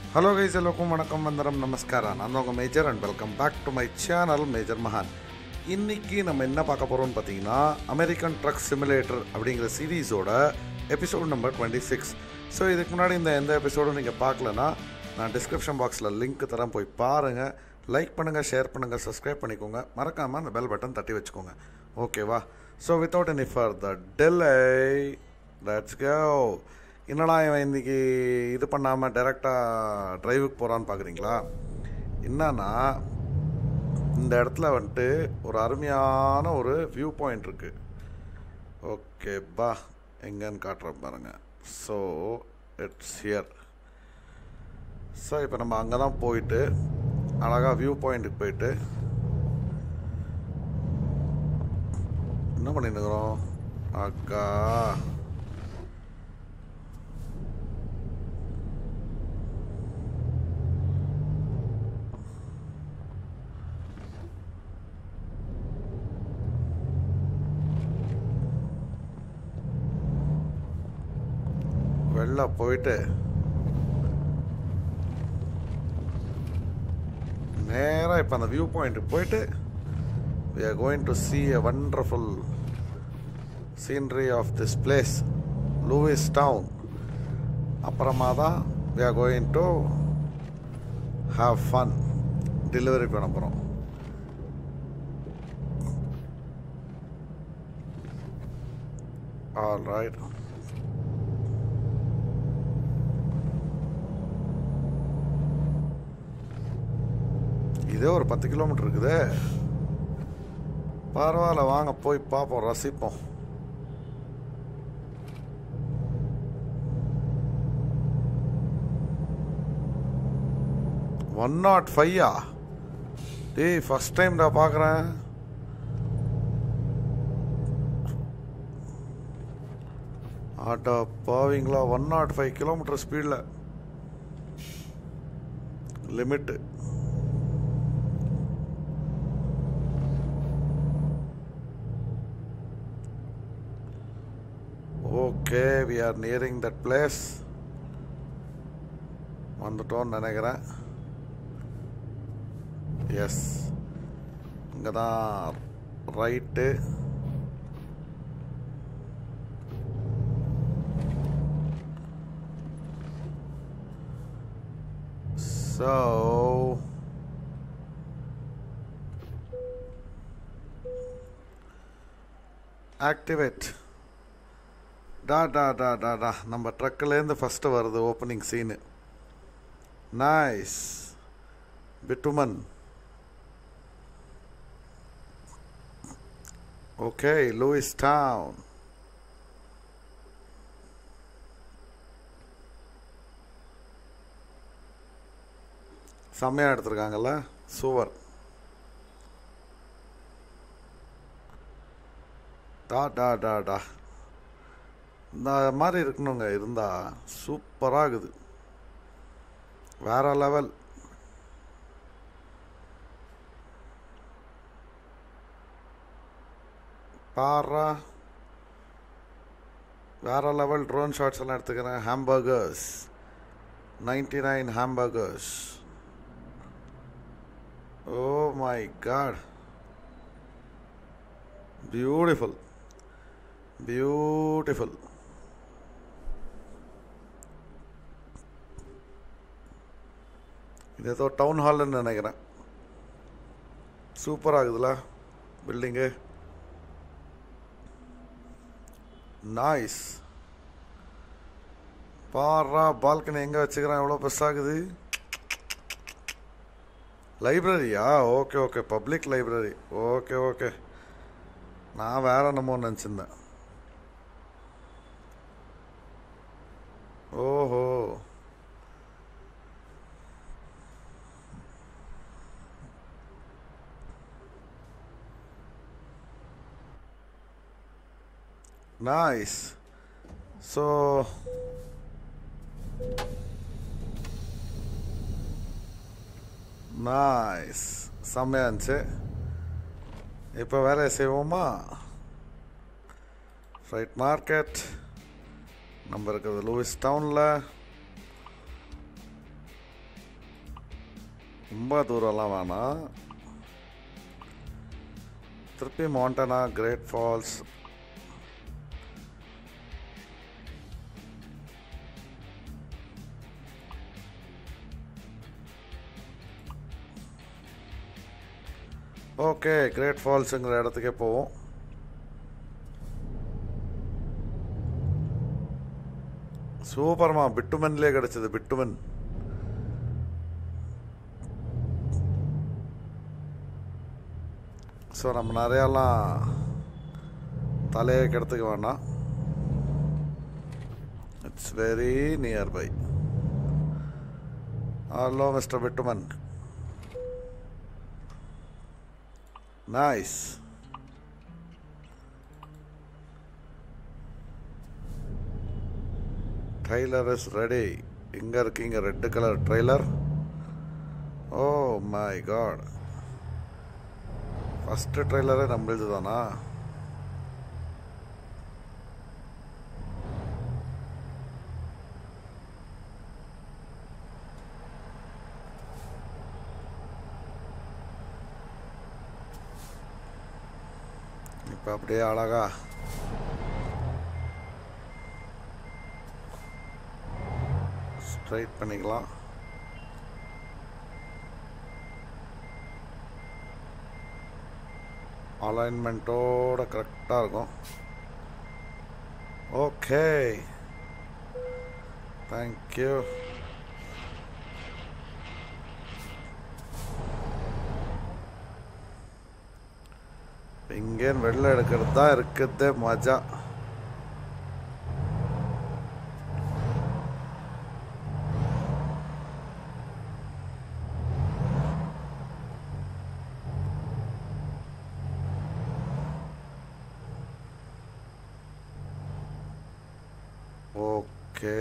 Hello guys எல்லோருக்கும் வணக்கம் வந்தரம் நமஸ்காரம் நான் உங்கள் major and welcome back to my channel major மகான் இன்னைக்கு நம்ம என்ன பார்க்க போகிறோம்னு பார்த்தீங்கன்னா அமெரிக்கன் ட்ரக் சிமுலேட்டர் அப்படிங்கிற சீரீஸோட episode number twenty six so இதுக்கு முன்னாடி இந்த எந்த எபிசோடும் நீங்கள் பார்க்கலனா நான் டிஸ்கிரிப்ஷன் பாக்ஸில் லிங்க் தரேன் போய் பாருங்கள் லைக் பண்ணுங்கள் ஷேர் பண்ணுங்கள் சப்ஸ்கிரைப் பண்ணிக்கோங்க மறக்காமல் அந்த பெல் பட்டன் தட்டி வச்சுக்கோங்க ஓகேவா ஸோ வித்தவுட் எனி ஃபர்தர் டெல்லை லெட்ஸ் கோ என்னடா இவன் இன்னைக்கு இது பண்ணாமல் டைரெக்டாக டிரைவுக்கு போகிறான்னு பார்க்குறீங்களா என்னன்னா இந்த இடத்துல வந்துட்டு ஒரு அருமையான ஒரு வியூ பாயிண்ட் இருக்குது ஓகே பா எங்கன்னு காட்டுறேன் பாருங்க ஸோ இட்ஸ் ஹியர் ஸோ இப்போ நம்ம அங்கே தான் போயிட்டு அழகாக வியூ பாயிண்ட்டுக்கு போயிட்டு என்ன பண்ணிட்டு இருக்கிறோம் அக்கா வெளில போயிட்டு நேராக இப்போ அந்த வியூ பாயிண்ட்டுக்கு போயிட்டு we are going to see a wonderful scenery of this place Lewistown அப்புறமா தான் we are going to have fun delivery பண்ண போகிறோம் ஆல் ரைட் இதே ஒரு பத்து கிலோமீட்டர் இருக்குதே பரவாயில்ல வாங்க போய் பார்ப்போம் ரசிப்போம் ஒன் நாட் ஃபையா டேய் ஃபஸ்ட் டைம்டா பார்க்குறேன் ஆட்டோ பாவீங்களா ஒன் நாட் ஃபைவ் கிலோமீட்டர் ஸ்பீடில் limit okay we are nearing that place வந்துட்டோம்னு நினைக்கிறேன் எஸ் இங்கே தான் ரைட்டு ஸோ ஆக்டிவேட் டா டா டா டா டா நம்ம ட்ரக்கிலேருந்து ஃபஸ்ட்டு வருது opening scene nice Pittman okay Lewistown செம்மையாக எடுத்திருக்காங்கல்ல சூப்பர் டா டா டா டா இந்த மாதிரி இருக்கணுங்க இருந்தால் சூப்பராக இருக்குது வேற லெவல் பாரா வேற லெவல் ட்ரோன் ஷாட்ஸ் எல்லாம் எடுத்துக்கிறேன் hamburgers ninety nine hamburgers oh my god beautiful beautiful இது ஏதோ டவுன் ஹால்னு நினைக்கிறேன் சூப்பராக இருக்குதுல்ல பில்டிங்கு நாய்ஸ் பாரா பால்கனி எங்கே வச்சுக்கிறேன் எவ்வளோ பெருசாகுது லைப்ரரியா okay okay public library okay okay நான் வேற என்னமோ நினச்சிருந்தேன் ஓஹோ Nice. So nice. செம்மையா இருந்துச்சு இப்போ வேலையை செய்வோமா ஃப்ரைட் மார்க்கெட் நம்ம இருக்கிறது லூயிஸ் டவுனில் ரொம்ப தூரம்லாம் வேணாம் திருப்பி Montana Great Falls okay Great ஃபால்ஸுங்கிற இடத்துக்கே போவோம் சூப்பர்மா பிட்டுமன்லேயே கிடச்சிது பிட்டுமன் ஸோ நம்ம நிறையாலாம் தலையை கெடுத்துக்க வேண்டாம் it's very nearby hello mister Pittman nice trailer is ready எங்கே இருக்கீங்க red colour trailer oh my god first ட்ரெய்லரே நம்மளுது தானா இப்போ அப்படியே அழகா ஸ்ட்ரைட் பண்ணிக்கலாம் அலைன்மெண்ட்டோட கரெக்டாக இருக்கும் ஓகே தேங்க்யூ இங்கேன்னு வெளில எடுக்கிறது தான் இருக்கிறதே மஜா ஓகே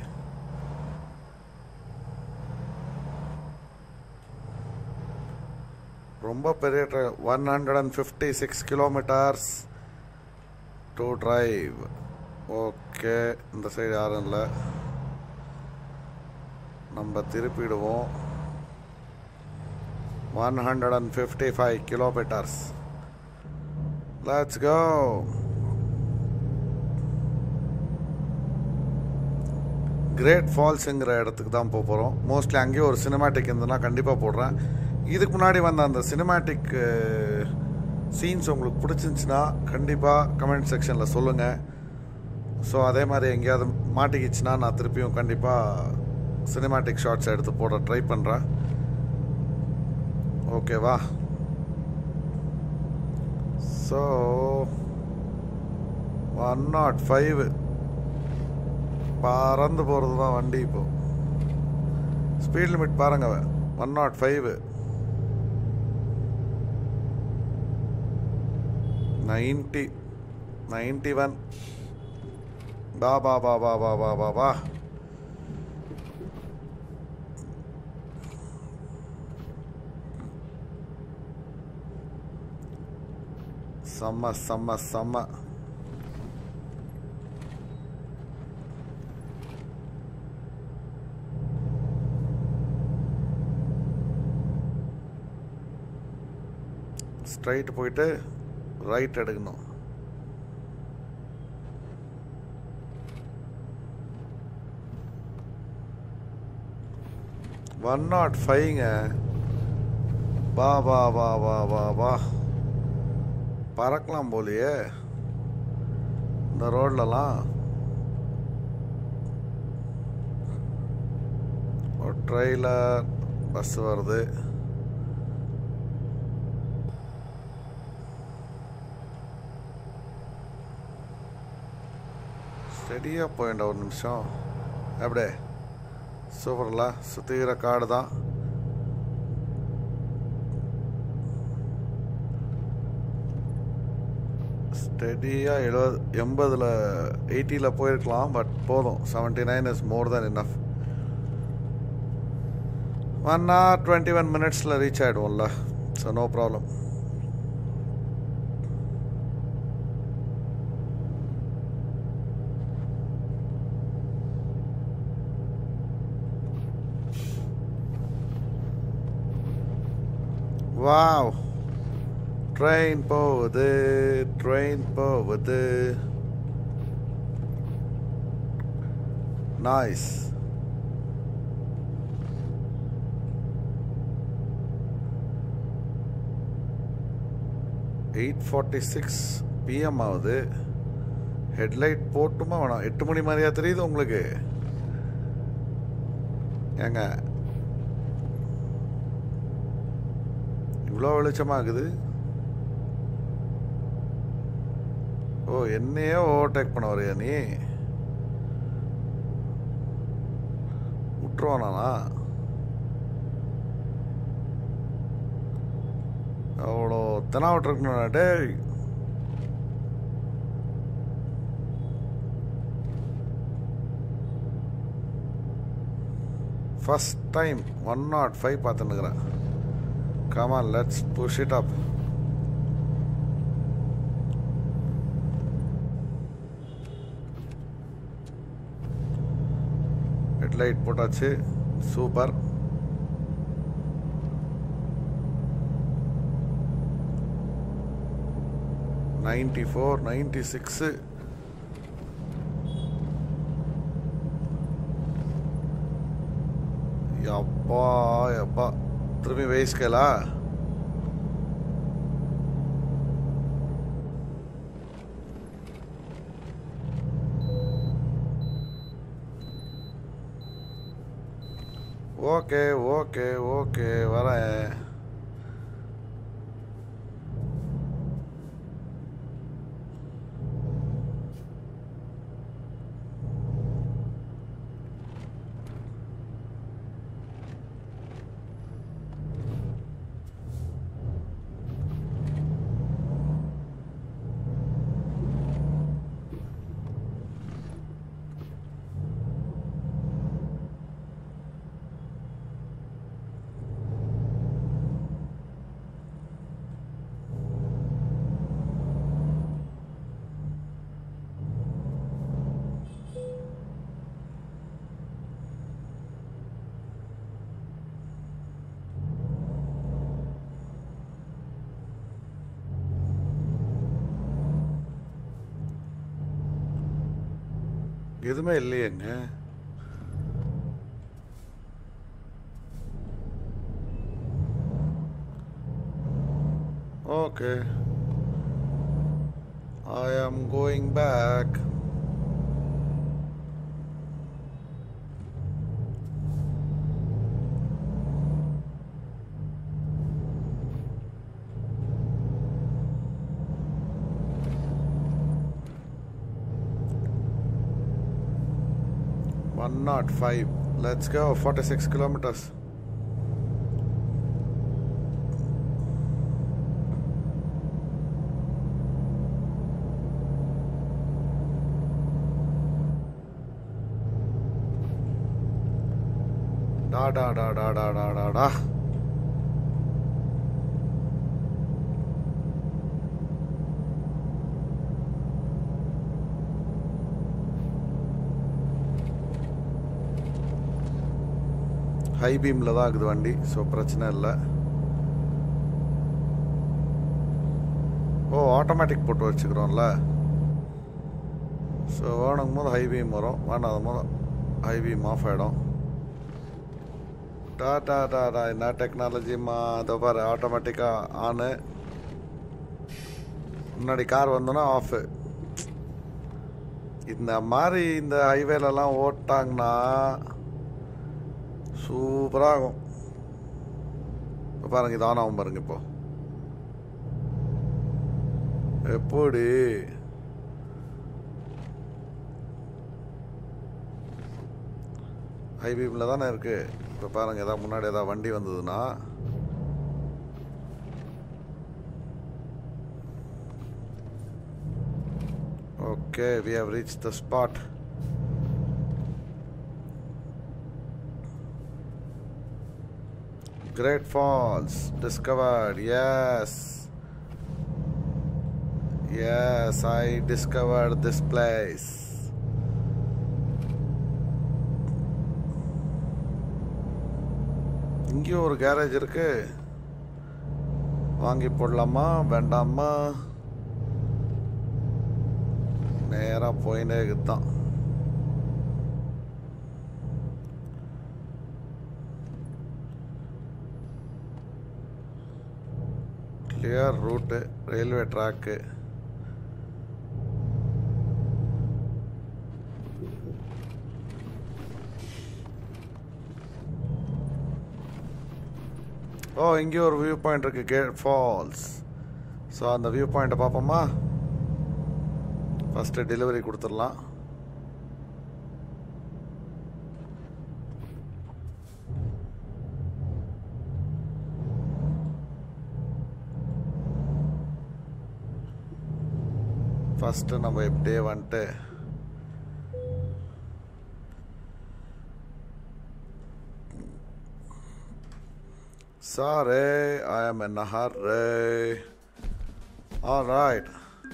ரொம்ப பெரிய one hundred and fifty six kilometres to drive okay இந்த சைடு யாரும் இல்லை நம்ம திருப்பிடுவோம் one hundred and fifty five kilometres let's go Great ஃபால்ஸுங்கிற இடத்துக்கு தான் போக போகிறோம் மோஸ்ட்லி அங்கேயே ஒரு சினிமாட்டிக் இருந்ததுன்னா கண்டிப்பாக போடுறேன் இதுக்கு முன்னாடி வந்த அந்த சினிமாட்டிக் சீன்ஸ் உங்களுக்கு பிடிச்சிருந்துச்சின்னா கண்டிப்பாக கமெண்ட் செக்ஷனில் சொல்லுங்கள் ஸோ அதே மாதிரி எங்கேயாவது மாட்டிக்கிச்சுன்னா நான் திருப்பியும் கண்டிப்பாக சினிமாட்டிக் ஷார்ட்ஸ் எடுத்து போட ட்ரை பண்ணுறேன் ஓகேவா ஸோ ஒன் நாட் ஃபைவ் பறந்து போகிறது தான் வண்டி இப்போ ஸ்பீட் லிமிட் பாருங்க one naught five ninety ninety one பா பா பா பா பா பா பா பா செம்ம செம்ம செம்ம ஸ்ட்ரைட் போயிட்டு ரைட் எடுக்கணும் ஒன் நாட் ஃபைவ்ங்க பா பா பா பா பா பா பறக்கலாம் போலியே இந்த ரோட்லலாம் ஒரு ட்ரெயிலர் பஸ் வருது ஸ்டெடியாக போயிண்ட ஒரு நிமிஷம் அப்படியே சூப்பர்ல சுற்றிக்கிற காடு தான் ஸ்டெடியாக எழுபது எண்பதில் எயிட்டியில் போயிருக்கலாம் பட் போதும் seventy nine is more than enough one hour twenty one மினிட்ஸில் ரீச் ஆகிடுவோம்ல so no problem wow train போகுது ட்ரெயின் போகுது noise eight forty six PM ஆகுது ஹெட்லைட் போட்டுமா வேணாம் எட்டு மணி மாதிரியா தெரியுது உங்களுக்கு ஏங்க இவ்வளோ வெளிச்சமாகுது ஓ என்னையே ஓவர்டேக் பண்ண வரையா நீ விட்டுருவானா அவ்வளோ தெனாவட்டு இருக்கணும் டேய் first time one naught five பார்த்துன்னுக்குறேன் come on let's push it up headlight போட்டாச்சு super ninety four ninety six அப்பா அப்பா திரும்பி வேஸ்கலா ஓகே ஓகே ஓகே வரேன் எதுவுமே இல்லையேங்க okay I am going back One not five. Let's go. Forty-six kilometers. Da da da da da da da da. High பீமில் தான் இருக்குது வண்டி ஸோ பிரச்சனை இல்லை ஓ ஆட்டோமேட்டிக் போட்டு வச்சுக்கிறோம்ல ஸோ வேணுங்கும் போது ஹை பீம் வரும் வேணாத போது ஹை பீம் ஆஃப் ஆகிடும் டாடா டாடா என்ன டெக்னாலஜிமா இதோ பாரு ஆட்டோமேட்டிக்காக ஆனு முன்னாடி கார் வந்தோன்னா ஆஃபு இந்த மாதிரி இந்த ஹைவேலலாம் ஓட்டாங்கன்னா சூப்பராக ஆகும் இப்போ பாருங்க இது ஆன் ஆகும் பாருங்க இப்போ எப்படி ஹை பீமில் தானே இருக்கு இப்போ பாருங்க ஏதாவது முன்னாடி ஏதாவது வண்டி வந்ததுன்னா okay we have reach the spot Great Falls discovered. Yes. Yes, I discovered this place. இங்கேயும் ஒரு கேரேஜ் இருக்கு வாங்கி போடலாமா வேண்டாமா நேராக போயினே இருக்குதான் கிளியர் ரூட்டு ரயில்வே ட்ராக்கு ஓ இங்கே ஒரு வியூ பாயிண்ட் இருக்கு கேட் ஃபால்ஸ் ஸோ அந்த வியூ பாயிண்ட்டை பார்ப்போமா ஃபஸ்ட்டு டெலிவரி கொடுத்துடலாம் ஃபஸ்ட்டு நம்ம இப்படியே வந்துட்டு Sorry, I am in a hurry. All right.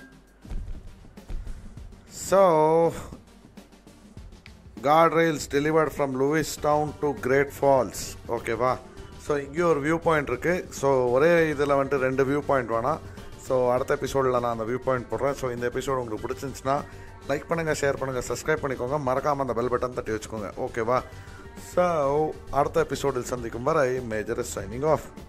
So, guardrails delivered from Lewistown to Great Falls. ஓகேவா ஸோ இங்கே ஒரு வியூ பாயிண்ட் இருக்குது ஸோ ஒரே இதில் வந்துட்டு ரெண்டு வியூ பாயிண்ட் வேணாம் ஸோ அடுத்த எபிசோடில் நான் அந்த வியூ பாயிண்ட் போடுறேன் ஸோ இந்த எபிசோடு உங்களுக்கு பிடிச்சிருந்துச்சுன்னா லைக் பண்ணுங்கள் ஷேர் பண்ணுங்கள் சப்ஸ்கிரைப் பண்ணிக்கோங்க மறக்காமல் அந்த பெல் பட்டன் தட்டி வச்சுக்கோங்க ஓகேவா ஸோ அடுத்த எபிசோடில் சந்திக்கும் வரை மேஜர் சைனிங் ஆஃப்